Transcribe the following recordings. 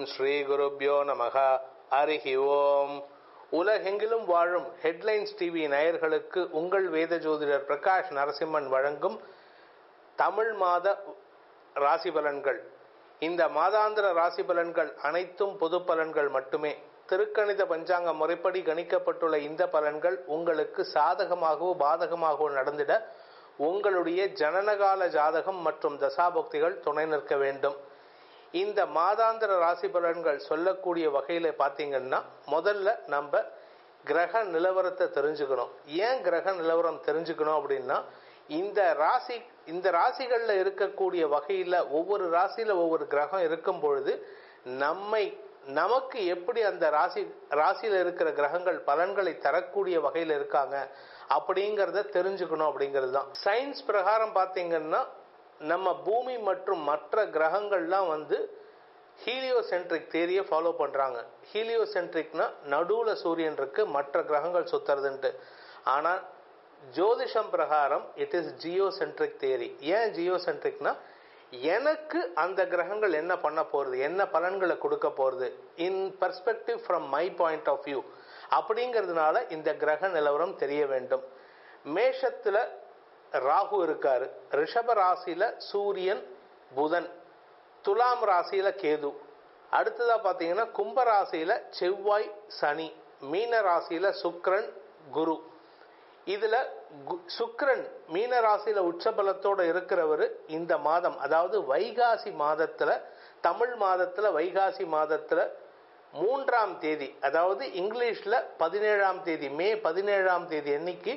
ஸ்ரீ குருப்யோ நமக ஹரிஹி ஓம் உலகெங்கிலும் வாழும் ஹெட்லைன்ஸ் டிவி நேயர்களுக்கு உங்கள் வேத ஜோதிடர் பிரகாஷ் நரசிம்மன் வழங்கும் தமிழ் மாத ராசி பலன்கள் இந்த மாதாந்திர ராசி பலன்கள் அனைத்தும் பொது பலன்கள் மட்டுமே திருக்கணித பஞ்சாங்க முறைப்படி கணிக்கப்பட்டுள்ள இந்த பலன்கள் உங்களுக்கு சாதகமாகவோ பாதகமாகவோ நடந்திட உங்களுடைய ஜனனகால ஜாதகம் மற்றும் தசாபக்திகள் துணை நிற்க வேண்டும் இந்த மாதாந்திர ராசி பலன்கள் சொல்லக்கூடிய வகையில் பார்த்தீங்கன்னா முதல்ல நம்ம கிரக நிலவரத்தை தெரிஞ்சுக்கணும் ஏன் கிரக நிலவரம் தெரிஞ்சுக்கணும் அப்படின்னா இந்த ராசி இந்த ராசிகளில் இருக்கக்கூடிய வகையில் ஒவ்வொரு ராசியில் ஒவ்வொரு கிரகம் இருக்கும் பொழுது நம்மை நமக்கு எப்படி அந்த ராசி ராசியில் இருக்கிற கிரகங்கள் பலன்களை தரக்கூடிய வகையில் இருக்காங்க அப்படிங்கிறத தெரிஞ்சுக்கணும் அப்படிங்கிறது தான் சயின்ஸ் பிரகாரம் பார்த்தீங்கன்னா நம்ம பூமி மற்றும் மற்ற கிரகங்கள்லாம் வந்து ஹீலியோசென்ட்ரிக் தேரியை ஃபாலோ பண்ணுறாங்க ஹீலியோசென்ட்ரிக்னா நடுவில் சூரியன் இருக்கு மற்ற கிரகங்கள் சுத்துறதுன்ட்டு ஆனால் ஜோதிஷம் பிரகாரம் இட் இஸ் ஜியோசென்ட்ரிக் தேரி ஏன் ஜியோசென்ட்ரிக்னா எனக்கு அந்த கிரகங்கள் என்ன பண்ண போகிறது என்ன பலன்களை கொடுக்க போகிறது in perspective from my point of view அப்படிங்கிறதுனால இந்த கிரக நிலவரம் தெரிய வேண்டும் மேஷத்தில் ராகு இருக்காரு ரிஷப ராசியில் சூரியன் புதன் துலாம் ராசியில் கேது அடுத்ததாக பார்த்தீங்கன்னா கும்ப ராசியில் செவ்வாய் சனி மீன ராசியில் சுக்ரன் குரு இதில் சுக்ரன் மீன ராசியில் உச்சபலத்தோடு இருக்கிறவர் இந்த மாதம் அதாவது வைகாசி மாதத்தில் தமிழ் மாதத்தில் வைகாசி மாதத்தில் மூன்றாம் தேதி அதாவது இங்கிலீஷில் பதினேழாம் தேதி மே பதினேழாம் தேதி அன்னைக்கு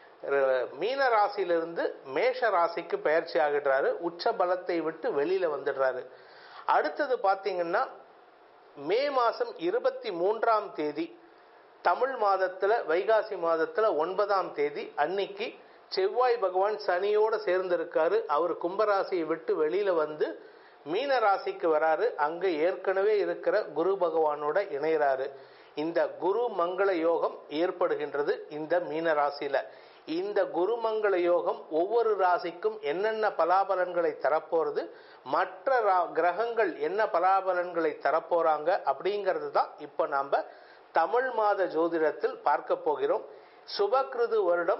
மீன ராசியிலிருந்து மேஷ ராசிக்கு பயிற்சி ஆகிடுறாரு உச்ச பலத்தை விட்டு வெளியில வந்துடுறாரு அடுத்தது பார்த்தீங்கன்னா மே மாதம் இருபத்தி மூன்றாம் தேதி தமிழ் மாதத்தில் வைகாசி மாதத்தில் ஒன்பதாம் தேதி அன்னைக்கு செவ்வாய் பகவான் சனியோடு சேர்ந்திருக்காரு அவர் கும்பராசியை விட்டு வெளியில வந்து மீன ராசிக்கு வராரு அங்க ஏற்கனவே இருக்கிற குரு பகவானோட இணைகிறாரு இந்த குரு மங்கள யோகம் ஏற்படுகின்றது இந்த மீன ராசியில இந்த குருமங்கள யோகம் ஒவ்வொரு ராசிக்கும் என்னென்ன பலாபலன்களை தரப்போறது மற்ற கிரகங்கள் என்ன பலாபலன்களை தரப்போறாங்க அப்படிங்கிறது தான் இப்போ நாம் தமிழ் மாத ஜோதிடத்தில் பார்க்க போகிறோம் சுபகிருது வருடம்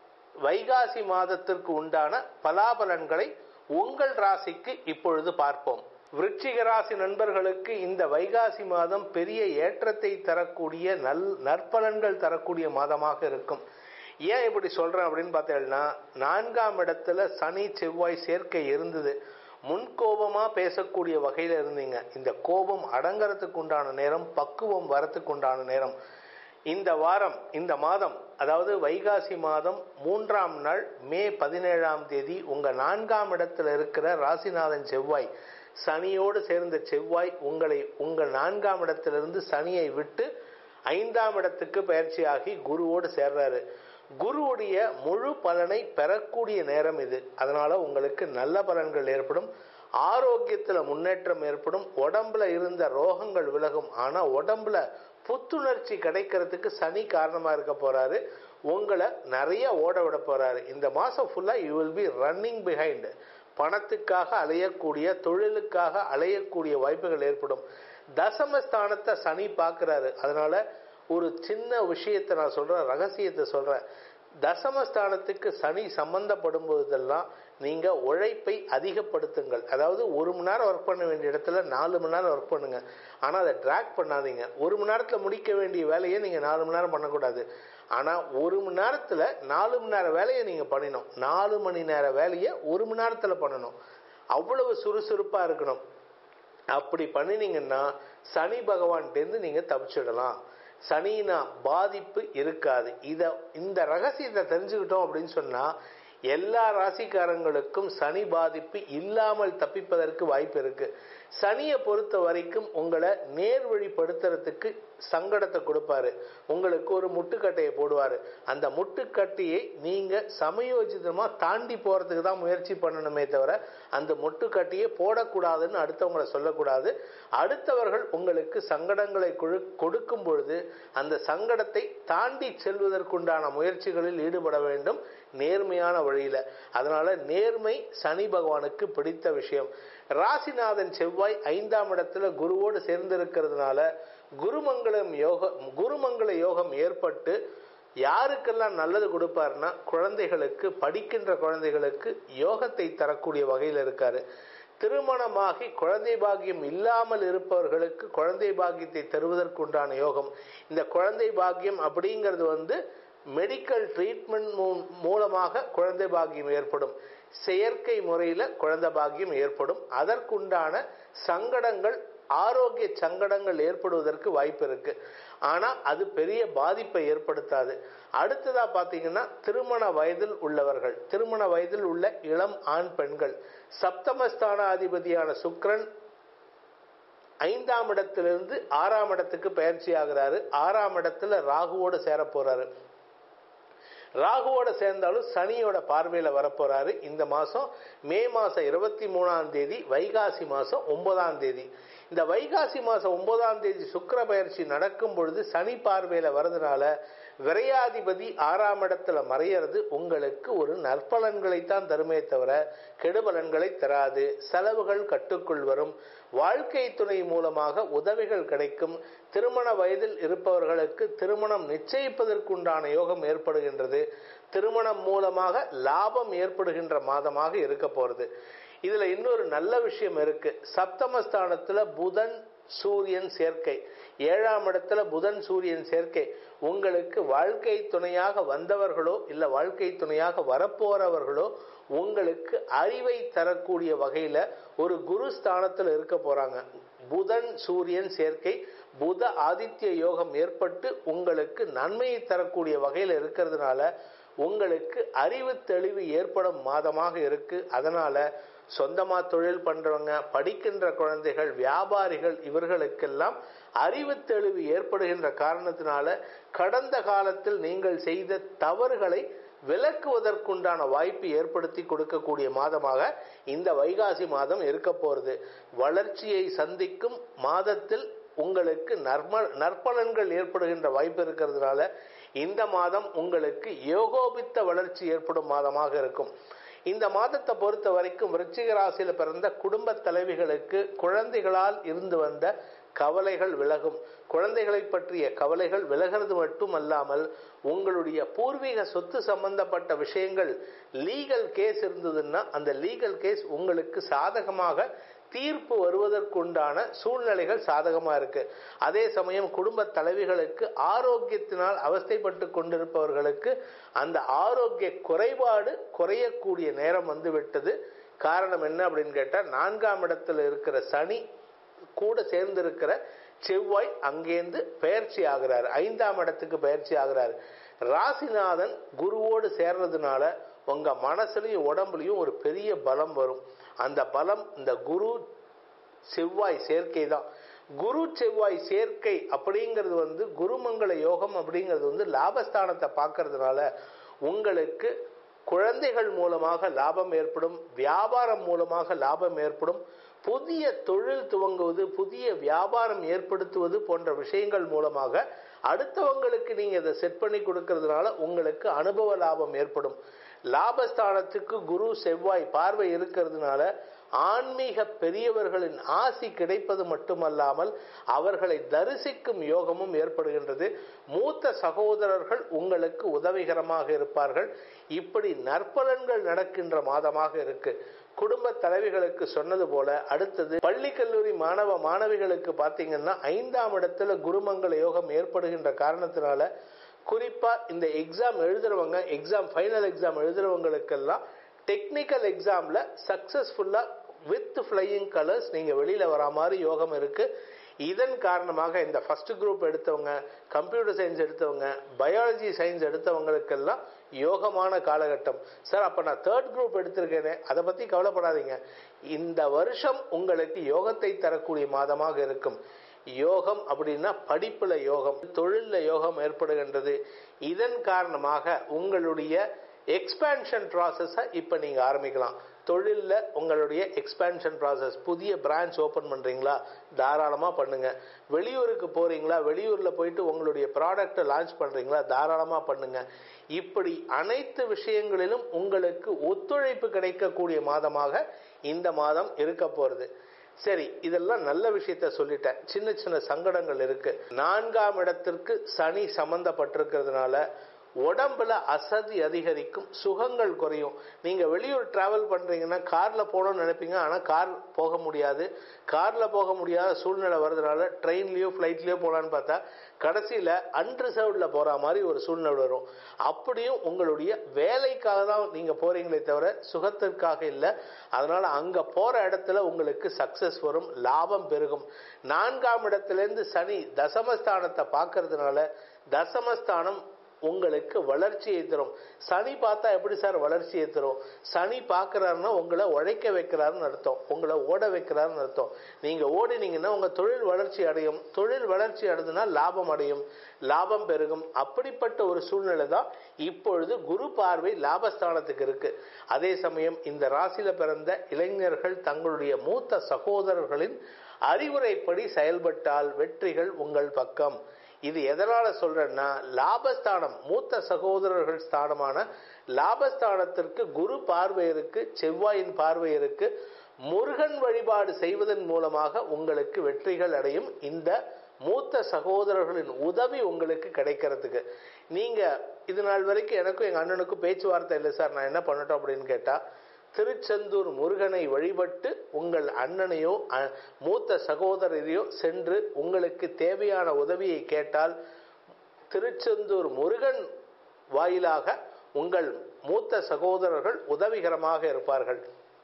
வைகாசி மாதத்திற்கு உண்டான பலாபலன்களை உங்கள் ராசிக்கு இப்பொழுது பார்ப்போம் விருச்சிக ராசி நண்பர்களுக்கு இந்த வைகாசி மாதம் பெரிய ஏற்றத்தை தரக்கூடிய நல் நற்பலன்கள் தரக்கூடிய மாதமாக இருக்கும் ஏன் இப்படி சொல்றேன் அப்படின்னு பார்த்தீங்கன்னா நான்காம் இடத்துல சனி செவ்வாய் சேர்க்கை இருந்தது முன்கோபமா பேசக்கூடிய வகையில இருந்தீங்க இந்த கோபம் அடங்கறதுக்கு உண்டான நேரம் பக்குவம் வரத்துக்கு உண்டான நேரம் இந்த வாரம் இந்த மாதம் அதாவது வைகாசி மாதம் மூன்றாம் நாள் மே பதினேழாம் தேதி உங்க நான்காம் இடத்துல இருக்கிற ராசிநாதன் செவ்வாய் சனியோடு சேர்ந்த செவ்வாய் உங்களை உங்கள் நான்காம் இடத்திலிருந்து சனியை விட்டு ஐந்தாம் இடத்துக்கு பயிற்சியாகி குருவோடு சேர்றாரு குருவுடைய முழு பலனை பெறக்கூடிய நேரம் இது அதனால உங்களுக்கு நல்ல பலன்கள் ஏற்படும் ஆரோக்கியத்தில் முன்னேற்றம் ஏற்படும் உடம்புல இருந்த ரோகங்கள் விலகும் ஆனால் உடம்புல புத்துணர்ச்சி கிடைக்கிறதுக்கு சனி காரணமாக இருக்க போறாரு உங்களை நிறைய ஓட விட போறாரு இந்த மாதம் ஃபுல்லாக you will be running behind பணத்துக்காக அலையக்கூடிய தொழிலுக்காக அலையக்கூடிய வாய்ப்புகள் ஏற்படும் தசமஸ்தானத்தை சனி பார்க்குறாரு அதனால ஒரு சின்ன விஷயத்தை நான் சொல்கிறேன் ரகசியத்தை சொல்கிறேன் தசமஸ்தானத்துக்கு சனி சம்பந்தப்படும் போதெல்லாம் நீங்கள் உழைப்பை அதிகப்படுத்துங்கள் அதாவது ஒரு மணி நேரம் ஒர்க் பண்ண வேண்டிய இடத்துல நாலு மணி நேரம் ஒர்க் பண்ணுங்க ஆனால் அதை ட்ராக் பண்ணாதீங்க ஒரு மணி நேரத்தில் முடிக்க வேண்டிய வேலையை நீங்கள் நாலு மணி நேரம் பண்ணக்கூடாது ஆனால் ஒரு மணி நேரத்தில் நாலு மணி நேரம் வேலையை நீங்கள் பண்ணணும் நாலு மணி நேர வேலையை ஒரு மணி நேரத்தில் பண்ணணும் அவ்வளவு சுறுசுறுப்பாக இருக்கணும் அப்படி பண்ணினீங்கன்னா சனி பகவான்கிட்டேருந்து நீங்கள் தப்பிச்சிடலாம் சனினா பாதிப்பு இருக்காது இத இந்த ரகசியத்தை தெரிஞ்சுக்கிட்டோம் அப்படின்னு சொன்னா எல்லா ராசிக்காரங்களுக்கும் சனி பாதிப்பு இல்லாமல் தப்பிப்பதற்கு வாய்ப்பு இருக்கு சனியை பொறுத்த வரைக்கும் உங்களை நேர்வழிப்படுத்துறதுக்கு சங்கடத்தை கொடுப்பாரு உங்களுக்கு ஒரு முட்டுக்கட்டையை போடுவாரு அந்த முட்டுக்கட்டையை நீங்க சமயோஜிதமா தாண்டி போறதுக்கு தான் முயற்சி பண்ணணுமே தவிர அந்த முட்டுக்கட்டையை போடக்கூடாதுன்னு அடுத்தவங்களை சொல்லக்கூடாது அடுத்தவர்கள் உங்களுக்கு சங்கடங்களை கொடுக்கும் பொழுது அந்த சங்கடத்தை தாண்டி செல்வதற்குண்டான முயற்சிகளில் ஈடுபட வேண்டும் நேர்மையான வழியில அதனால நேர்மை சனி பகவானுக்கு பிடித்த விஷயம் ராசிநாதன் செவ்வாய் ஐந்தாம் இடத்துல குருவோடு சேர்ந்திருக்கிறதுனால குருமங்களம் யோகம் குருமங்கள யோகம் ஏற்பட்டு யாருக்கெல்லாம் நல்லது கொடுப்பாருன்னா குழந்தைகளுக்கு படிக்கின்ற குழந்தைகளுக்கு யோகத்தை தரக்கூடிய வகையில் இருக்காரு திருமணமாகி குழந்தை பாக்கியம் இல்லாமல் இருப்பவர்களுக்கு குழந்தை பாக்கியத்தை தருவதற்குண்டான யோகம் இந்த குழந்தை பாக்கியம் அப்படிங்கிறது வந்து மெடிக்கல் ட்ரீட்மெண்ட் மூலமாக குழந்தை பாக்கியம் ஏற்படும் செயற்கை முறையில் குழந்தை பாக்கியம் ஏற்படும் அதற்குண்டான சங்கடங்கள் ஆரோக்கிய சங்கடங்கள் ஏற்படுவதற்கு வாய்ப்பு இருக்கு ஆனா அது பெரிய பாதிப்பை ஏற்படுத்தாது அடுத்ததா பாத்தீங்கன்னா திருமண வயதில் உள்ளவர்கள் திருமண வயதில் உள்ள இளம் ஆண் பெண்கள் சப்தமஸ்தான அதிபதியான சுக்ரன் ஐந்தாம் இடத்திலிருந்து ஆறாம் இடத்துக்கு பயிற்சி ஆகிறாரு ஆறாம் இடத்துல ராகுவோடு சேர போறாரு ராகுவோட சேர்ந்தாலும் சனியோட பார்வையில வரப்போறாரு இந்த மாசம் மே மாசம் இருபத்தி மூணாம் தேதி வைகாசி மாசம் ஒன்பதாம் தேதி இந்த வைகாசி மாசம் ஒன்பதாம் தேதி சுக்கர பயிற்சி நடக்கும் பொழுது சனி பார்வையில வரதுனால விரையாதிபதி ஆறாம் இடத்துல மறையிறது உங்களுக்கு ஒரு நற்பலன்களைத்தான் தருமே தவிர கெடுபலன்களை தராது செலவுகள் கட்டுக்குள் வரும் வாழ்க்கை துணை மூலமாக உதவிகள் கிடைக்கும் திருமண வயதில் இருப்பவர்களுக்கு திருமணம் நிச்சயிப்பதற்குண்டான யோகம் ஏற்படுகின்றது திருமணம் மூலமாக லாபம் ஏற்படுகின்ற மாதமாக இருக்க போறது இதுல இன்னொரு நல்ல விஷயம் இருக்கு சப்தமஸ்தானத்துல புதன் சூரியன் சேர்க்கை ஏழாம் இடத்துல புதன் சூரியன் சேர்க்கை உங்களுக்கு வாழ்க்கை துணையாக வந்தவர்களோ இல்ல வாழ்க்கை துணையாக வரப்போறவர்களோ உங்களுக்கு அறிவை தரக்கூடிய வகையில ஒரு குரு ஸ்தானத்துல இருக்க போறாங்க புதன் சூரியன் சேர்க்கை புத ஆதித்ய யோகம் ஏற்பட்டு உங்களுக்கு நன்மையை தரக்கூடிய வகையில இருக்கிறதுனால உங்களுக்கு அறிவு தெளிவு ஏற்படும் மாதமாக இருக்கு அதனால சொந்தமா தொழில் பண்றவங்க படிக்கின்ற குழந்தைகள் வியாபாரிகள் இவர்களுக்கெல்லாம் அறிவு தெளிவு ஏற்படுகின்ற காரணத்தினால கடந்த காலத்தில் நீங்கள் செய்த தவறுகளை விலக்குவதற்குண்டான வாய்ப்பு ஏற்படுத்தி கொடுக்கக்கூடிய மாதமாக இந்த வைகாசி மாதம் இருக்க போறது வளர்ச்சியை சந்திக்கும் மாதத்தில் உங்களுக்கு நற்ப நற்பலன்கள் ஏற்படுகின்ற வாய்ப்பு இருக்கிறதுனால இந்த மாதம் உங்களுக்கு யோகோபித்த வளர்ச்சி ஏற்படும் மாதமாக இருக்கும் இந்த மாதத்தை பொறுத்த வரைக்கும் விருச்சிக ராசியில பிறந்த குடும்ப தலைவிகளுக்கு குழந்தைகளால் இருந்து வந்த கவலைகள் விலகும் குழந்தைகளை பற்றிய கவலைகள் விலகிறது மட்டுமல்லாமல் உங்களுடைய பூர்வீக சொத்து சம்பந்தப்பட்ட விஷயங்கள் லீகல் கேஸ் இருந்ததுன்னா அந்த லீகல் கேஸ் உங்களுக்கு சாதகமாக தீர்ப்பு வருவதற்குண்டான சூழ்நிலைகள் சாதகமா இருக்கு அதே சமயம் குடும்ப தலைவிகளுக்கு ஆரோக்கியத்தினால் அவஸ்தைப்பட்டு கொண்டிருப்பவர்களுக்கு அந்த ஆரோக்கிய குறைபாடு குறையக்கூடிய நேரம் வந்து விட்டது காரணம் என்ன அப்படின்னு கேட்டா நான்காம் இடத்துல இருக்கிற சனி கூட சேர்ந்திருக்கிற செவ்வாய் அங்கேருந்து பயிற்சி ஆகிறார் ஐந்தாம் இடத்துக்கு பயிற்சி ஆகிறார் ராசிநாதன் குருவோடு சேர்றதுனால உங்க மனசுலயும் உடம்புலயும் ஒரு பெரிய பலம் வரும் அந்த பலம் இந்த குரு செவ்வாய் சேர்க்கை தான் குரு செவ்வாய் சேர்க்கை அப்படிங்கிறது வந்து குருமங்கள யோகம் அப்படிங்கிறது வந்து லாபஸ்தானத்தை பார்க்கறதுனால உங்களுக்கு குழந்தைகள் மூலமாக லாபம் ஏற்படும் வியாபாரம் மூலமாக லாபம் ஏற்படும் புதிய தொழில் துவங்குவது புதிய வியாபாரம் ஏற்படுத்துவது போன்ற விஷயங்கள் மூலமாக அடுத்தவங்களுக்கு நீங்க இதை செட் பண்ணி கொடுக்கறதுனால உங்களுக்கு அனுபவ லாபம் ஏற்படும் லாபஸ்தானத்துக்கு குரு செவ்வாய் பார்வை இருக்கிறதுனால ஆன்மீக பெரியவர்களின் ஆசி கிடைப்பது மட்டுமல்லாமல் அவர்களை தரிசிக்கும் யோகமும் ஏற்படுகின்றது மூத்த சகோதரர்கள் உங்களுக்கு உதவிகரமாக இருப்பார்கள் இப்படி நற்பலன்கள் நடக்கின்ற மாதமாக இருக்கு குடும்ப தலைவிகளுக்கு சொன்னது போல அடுத்தது பள்ளி கல்லூரி மாணவ மாணவிகளுக்கு பாத்தீங்கன்னா ஐந்தாம் இடத்துல குருமங்கள யோகம் ஏற்படுகின்ற காரணத்தினால குறிப்பா இந்த எக்ஸாம் எழுதுறவங்க எக்ஸாம் ஃபைனல் எக்ஸாம் எழுதுறவங்களுக்கெல்லாம் டெக்னிக்கல் எக்ஸாம்ல சக்சஸ்ஃபுல்லா வித் ஃப்ளையிங் கலர்ஸ் நீங்க வெளியில வரா மாதிரி யோகம் இருக்கு இதன் காரணமாக இந்த ஃபர்ஸ்ட் குரூப் எடுத்தவங்க கம்ப்யூட்டர் சயின்ஸ் எடுத்தவங்க பயாலஜி சயின்ஸ் எடுத்தவங்களுக்கெல்லாம் யோகமான காலகட்டம் சார் அப்ப நான் தேர்ட் குரூப் எடுத்திருக்கேனே அதை பத்தி கவலைப்படாதீங்க இந்த வருஷம் உங்களுக்கு யோகத்தை தரக்கூடிய மாதமாக இருக்கும் யோகம் அப்படின்னா படிப்புல யோகம் தொழில்ல யோகம் ஏற்படுகின்றது இதன் காரணமாக உங்களுடைய எக்ஸ்பேன்ஷன் ப்ராசஸை இப்போ நீங்கள் ஆரம்பிக்கலாம் தொழிலில் உங்களுடைய எக்ஸ்பேன்ஷன் ப்ராசஸ் புதிய பிரான்ச் ஓப்பன் பண்ணுறீங்களா தாராளமாக பண்ணுங்க வெளியூருக்கு போகிறீங்களா வெளியூரில் போயிட்டு உங்களுடைய ப்ராடக்டை லான்ச் பண்ணுறீங்களா தாராளமாக பண்ணுங்க இப்படி அனைத்து விஷயங்களிலும் உங்களுக்கு ஒத்துழைப்பு கிடைக்கக்கூடிய மாதமாக இந்த மாதம் இருக்க போகிறது சரி இதெல்லாம் நல்ல விஷயத்த சொல்லிட்டேன் சின்ன சின்ன சங்கடங்கள் இருக்கு நான்காம் இடத்திற்கு சனி சம்பந்தப்பட்டிருக்கிறதுனால உடம்புல அசதி அதிகரிக்கும் சுகங்கள் குறையும் நீங்க வெளியூர் டிராவல் பண்றீங்கன்னா கார்ல போகணும்னு நினைப்பீங்க ஆனா கார் போக முடியாது கார்ல போக முடியாத சூழ்நிலை வர்றதுனால ட்ரெயின்லயோ ஃபிளைட்லயோ போலான்னு பார்த்தா கடைசியில அன்ரிசர்வ்ட்ல போற மாதிரி ஒரு சூழ்நிலை வரும் அப்படியும் உங்களுடைய வேலைக்காக தான் நீங்க போறீங்களே தவிர சுகத்திற்காக இல்லை அதனால அங்க போற இடத்துல உங்களுக்கு சக்சஸ் வரும் லாபம் பெருகும் நான்காம் இடத்திலிருந்து சனி தசமஸ்தானத்தை பார்க்கறதுனால தசமஸ்தானம் உங்களுக்கு வளர்ச்சியை தரும் சனி பார்த்தா எப்படி சார் வளர்ச்சியை தரும் சனி பார்க்கறாருன்னா உங்களை உழைக்க வைக்கிறாருன்னு அர்த்தம் உங்களை ஓட வைக்கிறாருன்னு அர்த்தம் நீங்க ஓடினீங்கன்னா உங்க தொழில் வளர்ச்சி அடையும் தொழில் வளர்ச்சி அடைதுனா லாபம் அடையும் லாபம் பெருகும் அப்படிப்பட்ட ஒரு சூழ்நிலை தான் இப்பொழுது குரு பார்வை லாபஸ்தானத்துக்கு இருக்கு அதே சமயம் இந்த ராசியில பிறந்த இளைஞர்கள் தங்களுடைய மூத்த சகோதரர்களின் அறிவுரைப்படி செயல்பட்டால் வெற்றிகள் உங்கள் பக்கம் இது எதனால சொல்றேன்னா லாபஸ்தானம் மூத்த சகோதரர்கள் ஸ்தானமான லாபஸ்தானத்திற்கு குரு பார்வை இருக்கு செவ்வாயின் பார்வை இருக்கு முருகன் வழிபாடு செய்வதன் மூலமாக உங்களுக்கு வெற்றிகள் அடையும் இந்த மூத்த சகோதரர்களின் உதவி உங்களுக்கு கிடைக்கிறதுக்கு நீங்க இது நாள் வரைக்கும் எனக்கும் எங்க அண்ணனுக்கும் பேச்சுவார்த்தை இல்லை சார் நான் என்ன பண்ணட்டும் அப்படின்னு கேட்டா திருச்செந்தூர் முருகனை வழிபட்டு உங்கள் அண்ணனையோ அ- மூத்த சகோதரரையோ சென்று உங்களுக்கு தேவையான உதவியை கேட்டால் திருச்செந்தூர் முருகன் வாயிலாக உங்கள் மூத்த சகோதரர்கள் உதவிகரமாக இருப்பார்கள்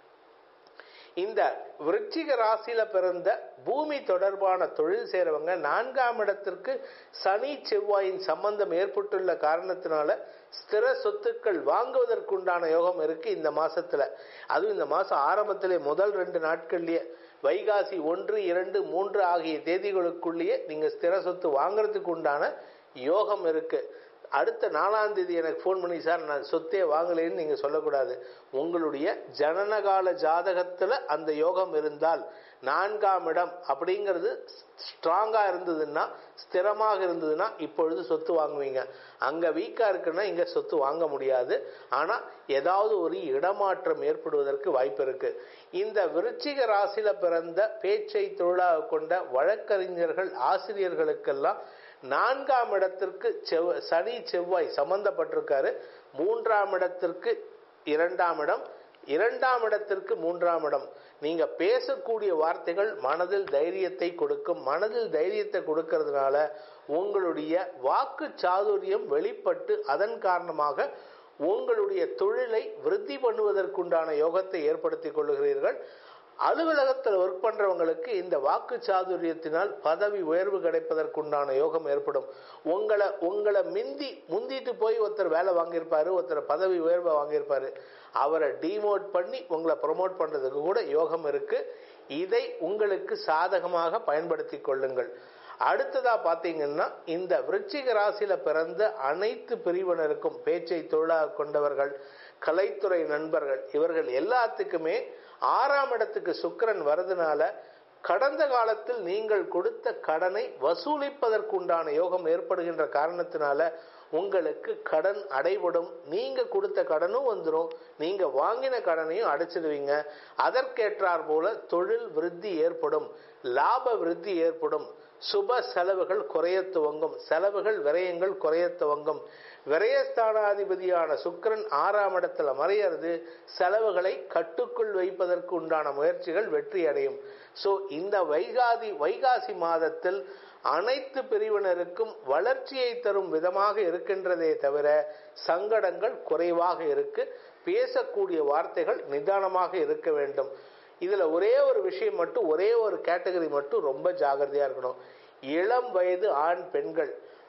இந்த விருச்சிக ராசியில பிறந்த பூமி தொடர்பான தொழில் செய்றவங்க நான்காம் இடத்திற்கு சனி செவ்வாயின் சம்பந்தம் ஏற்பட்டுள்ள காரணத்தினால ஸ்திர சொத்துக்கள் வாங்குவதற்குண்டான யோகம் இருக்கு இந்த மாசத்துல அதுவும் இந்த மாசம் ஆரம்பத்திலே முதல் ரெண்டு நாட்கள்லயே வைகாசி ஒன்று இரண்டு மூன்று ஆகிய தேதிகளுக்குள்ளேயே நீங்க ஸ்திர சொத்து வாங்குறதுக்கு உண்டான யோகம் இருக்கு அடுத்த நாலாம் தேதி எனக்கு ஃபோன் பண்ணி சார் நான் சொத்தே வாங்கலைன்னு நீங்க சொல்லக்கூடாது உங்களுடைய ஜனனகால ஜாதகத்துல அந்த யோகம் இருந்தால் நான்காம் இடம் அப்படிங்கிறது ஸ்ட்ராங்கா இருந்ததுன்னா ஸ்திரமாக இருந்ததுன்னா இப்பொழுது சொத்து வாங்குவீங்க அங்க வீக்கா இருக்குன்னா இங்க சொத்து வாங்க முடியாது ஆனா ஏதாவது ஒரு இடமாற்றம் ஏற்படுவதற்கு வாய்ப்பு இருக்கு இந்த விருச்சிக ராசியில பிறந்த பேச்சை தொழிலாக கொண்ட வழக்கறிஞர்கள் ஆசிரியர்களுக்கெல்லாம் நான்காம் இடத்திற்கு செவ் சனி செவ்வாய் சம்பந்தப்பட்டிருக்காரு மூன்றாம் இடத்திற்கு இரண்டாம் இடம் இரண்டாம் இடத்திற்கு மூன்றாம் இடம் நீங்க பேசக்கூடிய வார்த்தைகள் மனதில் தைரியத்தை கொடுக்கும் மனதில் தைரியத்தை கொடுக்கறதுனால உங்களுடைய வாக்கு சாதுரியம் வெளிப்பட்டு அதன் காரணமாக உங்களுடைய தொழிலை விருத்தி பண்ணுவதற்குண்டான யோகத்தை ஏற்படுத்திக் கொள்ளுகிறீர்கள் அலுவலகத்தில் ஒர்க் பண்றவங்களுக்கு இந்த வாக்கு சாதுரியத்தினால் பதவி உயர்வு கிடைப்பதற்குண்டான யோகம் ஏற்படும் உங்களை உங்களை மிந்தி முந்திட்டு போய் ஒருத்தர் வேலை வாங்கியிருப்பாரு ஒருத்தர் பதவி உயர்வை வாங்கியிருப்பாரு அவரை டிமோட் பண்ணி உங்களை ப்ரொமோட் பண்றதுக்கு கூட யோகம் இருக்கு இதை உங்களுக்கு சாதகமாக பயன்படுத்தி கொள்ளுங்கள் அடுத்ததா பாத்தீங்கன்னா இந்த விருச்சிக ராசியில பிறந்த அனைத்து பிரிவினருக்கும் பேச்சை தொழிலாக கொண்டவர்கள் கலைத்துறை நண்பர்கள் இவர்கள் எல்லாத்துக்குமே ஆறாம் இடத்துக்கு சுக்கிரன் வரதுனால கடந்த காலத்தில் நீங்கள் கொடுத்த கடனை வசூலிப்பதற்குண்டான யோகம் ஏற்படுகின்ற காரணத்தினால உங்களுக்கு கடன் அடைபடும் நீங்க கொடுத்த கடனும் வந்துடும் நீங்க வாங்கின கடனையும் அடைச்சிடுவீங்க அதற்கேற்றார் போல தொழில் விருத்தி ஏற்படும் லாப விருத்தி ஏற்படும் சுப செலவுகள் குறைய துவங்கும் செலவுகள் விரயங்கள் குறைய துவங்கும் விரயஸ்தானாதிபதியான சுக்கிரன் ஆறாம் இடத்துல மறையிறது செலவுகளை கட்டுக்குள் வைப்பதற்கு உண்டான முயற்சிகள் வெற்றி அடையும் சோ இந்த வைகாதி வைகாசி மாதத்தில் அனைத்து பிரிவினருக்கும் வளர்ச்சியை தரும் விதமாக இருக்கின்றதே தவிர சங்கடங்கள் குறைவாக இருக்கு பேசக்கூடிய வார்த்தைகள் நிதானமாக இருக்க வேண்டும் இதுல ஒரே ஒரு விஷயம் மட்டும் ஒரே ஒரு கேட்டகரி மட்டும் ரொம்ப ஜாகிரதையா இருக்கணும் இளம் வயது ஆண் பெண்கள்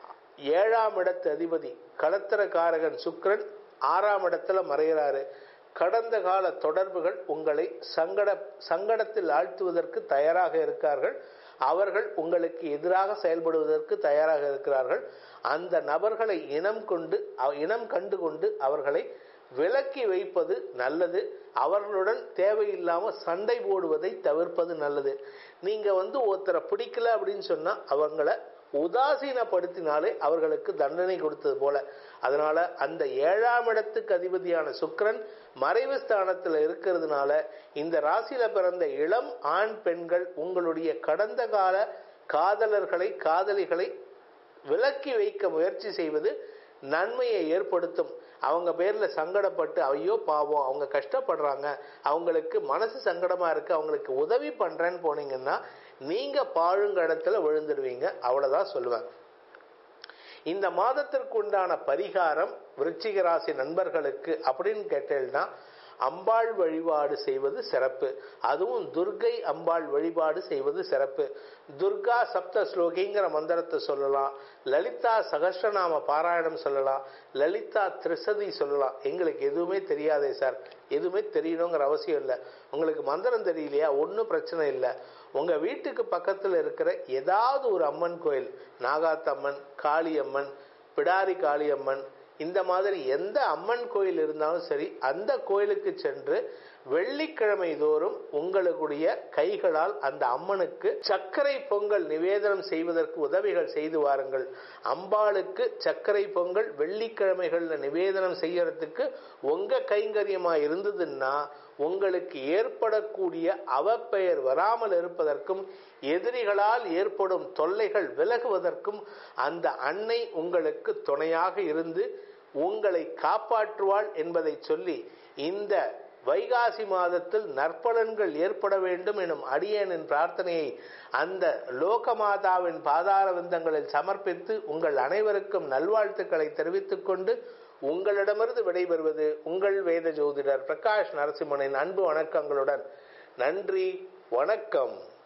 ஏழாம் இடத்து அதிபதி களத்திரக்காரகன் சுக்கிரன் ஆறாம் இடத்துல மறைகிறாரு கடந்த கால தொடர்புகள் உங்களை சங்கட சங்கடத்தில் ஆழ்த்துவதற்கு தயாராக இருக்கார்கள் அவர்கள் உங்களுக்கு எதிராக செயல்படுவதற்கு தயாராக இருக்கிறார்கள் அந்த நபர்களை இனம் கொண்டு அவ- இனம் கண்டு கொண்டு அவர்களை விலக்கி வைப்பது நல்லது அவர்களுடன் தேவையில்லாம சண்டை போடுவதை தவிர்ப்பது நல்லது நீங்க வந்து ஒருத்தரை பிடிக்கல அப்படின்னு சொன்னா அவங்கள உதாசீனப்படுத்தினாலே அவர்களுக்கு தண்டனை கொடுத்தது போல அதனால அந்த ஏழாம் இடத்துக்கு அதிபதியான சுக்கிரன் மறைவு ஸ்தானத்தில் இருக்கிறதுனால இந்த ராசியில பிறந்த இளம் ஆண் பெண்கள் உங்களுடைய கடந்த கால காதலர்களை காதலிகளை விலக்கி வைக்க முயற்சி செய்வது நன்மையை ஏற்படுத்தும் அவங்க பேர்ல சங்கடப்பட்டு ஐயோ பாவம் அவங்க கஷ்டப்படுறாங்க அவங்களுக்கு மனசு சங்கடமா இருக்கு அவங்களுக்கு உதவி பண்றேன்னு போனீங்கன்னா நீங்க பாழுங்க இடத்துல விழுந்துடுவீங்க அவ்வளவுதான் சொல்லுவேன் இந்த மாதத்திற்கு உண்டான பரிகாரம் விருச்சிக ராசி நண்பர்களுக்கு அப்படின்னு கேட்டேன்னா அம்பாள் வழிபாடு செய்வது சிறப்பு அதுவும் துர்கை அம்பாள் வழிபாடு செய்வது சிறப்பு துர்கா சப்த ஸ்லோகிங்கிற மந்திரத்தை சொல்லலாம் லலிதா சகஸ்ரநாம பாராயணம் சொல்லலாம் லலிதா திரிசதி சொல்லலாம் எங்களுக்கு எதுவுமே தெரியாதே சார் எதுவுமே தெரியணுங்கிற அவசியம் இல்லை உங்களுக்கு மந்திரம் தெரியலையா ஒன்றும் பிரச்சனை இல்லை உங்க வீட்டுக்கு பக்கத்தில் இருக்கிற ஏதாவது ஒரு அம்மன் கோயில் நாகாத்தம்மன் காளியம்மன் பிடாரி காளியம்மன் இந்த மாதிரி எந்த அம்மன் கோயில் இருந்தாலும் சரி அந்த கோயிலுக்கு சென்று வெள்ளிக்கிழமை தோறும் உங்களுடைய கைகளால் அந்த அம்மனுக்கு சர்க்கரை பொங்கல் நிவேதனம் செய்வதற்கு உதவிகள் செய்து வாருங்கள் அம்பாளுக்கு சர்க்கரை பொங்கல் வெள்ளிக்கிழமைகள்ல நிவேதனம் செய்யறதுக்கு உங்க கைங்கரியமா இருந்ததுன்னா உங்களுக்கு ஏற்படக்கூடிய அவப்பெயர் வராமல் இருப்பதற்கும் எதிரிகளால் ஏற்படும் தொல்லைகள் விலகுவதற்கும் அந்த அன்னை உங்களுக்கு துணையாக இருந்து உங்களை காப்பாற்றுவாள் என்பதை சொல்லி இந்த வைகாசி மாதத்தில் நற்பலன்கள் ஏற்பட வேண்டும் எனும் அடியேனின் பிரார்த்தனையை அந்த லோகமாதாவின் பாதார விந்தங்களில் சமர்ப்பித்து உங்கள் அனைவருக்கும் நல்வாழ்த்துக்களை தெரிவித்துக் கொண்டு உங்களிடமிருந்து விடைபெறுவது உங்கள் வேத ஜோதிடர் பிரகாஷ் நரசிம்மனின் அன்பு வணக்கங்களுடன் நன்றி வணக்கம்